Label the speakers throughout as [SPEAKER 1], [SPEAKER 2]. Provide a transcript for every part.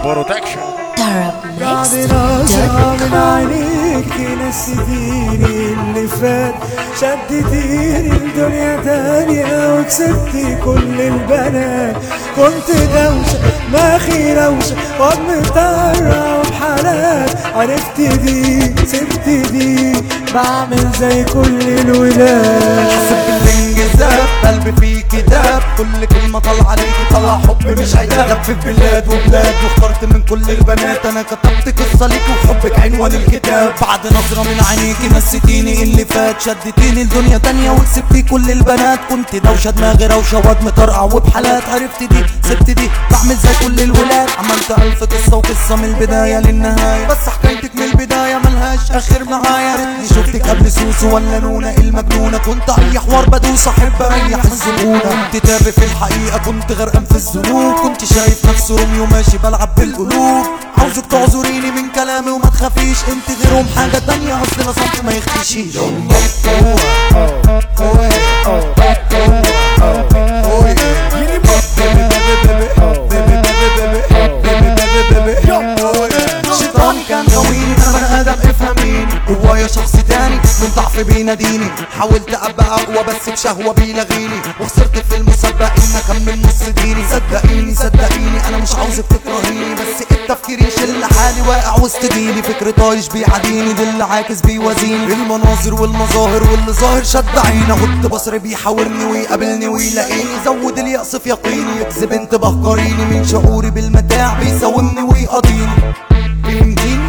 [SPEAKER 1] برودكشن
[SPEAKER 2] بعد نظرة من عينيك نسيتيني اللي فات شدتيني لدنيا تانية وكسبتي كل البنات كنت دوشة ماخي روشة واد مطرة وبحالات عرفت دي سبت دي بعمل زي كل الولاد
[SPEAKER 3] حسب بالانجذاب قلبي فيه كتاب كل كلمة طالعة عليكي طلع حب مش عتاب لف في بلاد وبلاد واخترت من كل البنات انا كتبت قصة ليكي وحبك عنوان الكتاب بعد نظرة من عينيكي نسيتيني اللي فات شدتيني لدنيا تانية وكسبتي كل البنات كنت دوشة دماغي روشة واد مطرقع وبحالات عرفت دي سبت دي بعمل زي كل الولاد عملت ألف قصة وقصة من البداية للنهاية بس حكايتك من البداية ملهاش آخر معايا ريتني شفتك قبل سوسو ولا نونة المجنونة كنت أي حوار بدوس أحب أريح الزبونة كنت تابع في الحقيقة كنت غرقان في الذنوب كنت شايف نفسي روميو ماشي بلعب بالقلوب عاوزك تعذريني من كلامي وما تخافيش انت غيرهم حاجة تانية اصل انا صمت ما يختشيش شيطان كان غويني انا بني ادم افهميني جوايا شخص تاني من ضعف بيناديني حاولت ابقى اقوى بس بشهوه بيلغيني وخسرت في المسابقه ان اكمل نص ديني صدقيني صدقيني انا مش عاوزك تكرهيني بس التفكير يشل حالي واقع وسط ديني فكر طايش بيعاديني ظل عاكس بيوازيني المناظر والمظاهر واللي ظاهر شد عيني احط بصري بيحاورني ويقابلني ويلاقيني زود اليأس في يقيني يكذب انتباه قريني من شعوري بالمتاع بيساومني ويقاضيني فهمتيني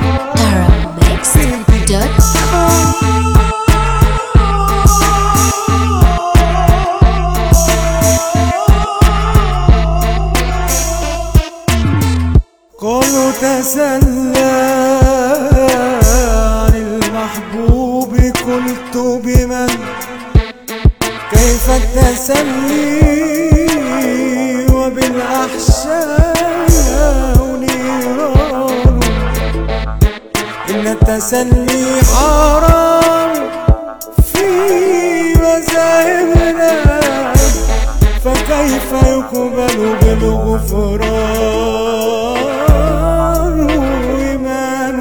[SPEAKER 2] كله تسلى عن المحبوب قلت بمن كيف التسلي وبالأحشاء نيران إن التسلي حرام في مذاهبنا فكيف يقبل بالغفران إيمان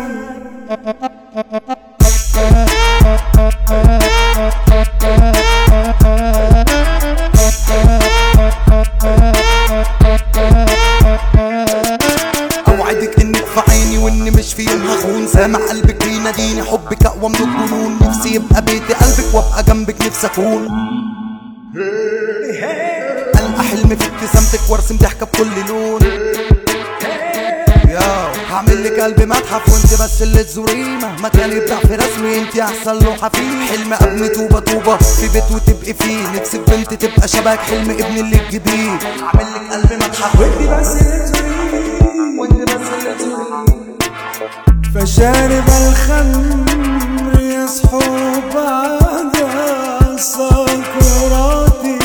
[SPEAKER 3] اوعدك انك في عيني واني مش في يوم هخون سامع قلبك بيناديني حبك اقوى من الجنون نفسي يبقى بيتي قلبك وابقى جنبك نفسي اكون القى حلمي في ابتسامتك وارسم ضحكه بكل لون ياو هعمل لك قلبي متحف وانت بس اللي تزوريه مهما كان يبدع في رسمي انت احسن لوحه فيه حلم ابني طوبه طوبه في بيت وتبقي فيه نفسك بنت تبقى شبهك حلم ابني اللي تجيبيه هعمل لك قلبي متحف
[SPEAKER 2] وانت بس اللي تزوريني
[SPEAKER 3] وانت بس اللي تزوريه
[SPEAKER 2] فشارب الخمر يصحو بعد سكراتي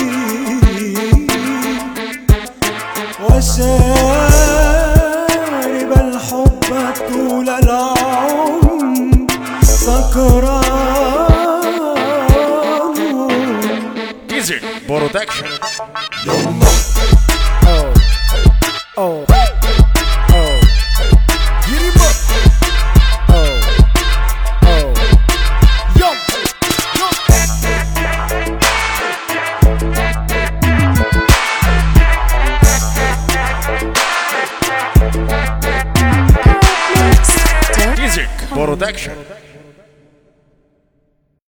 [SPEAKER 2] وشارب الحب طول العمر سكران
[SPEAKER 1] ايزي برودكشن ايزي برودكشن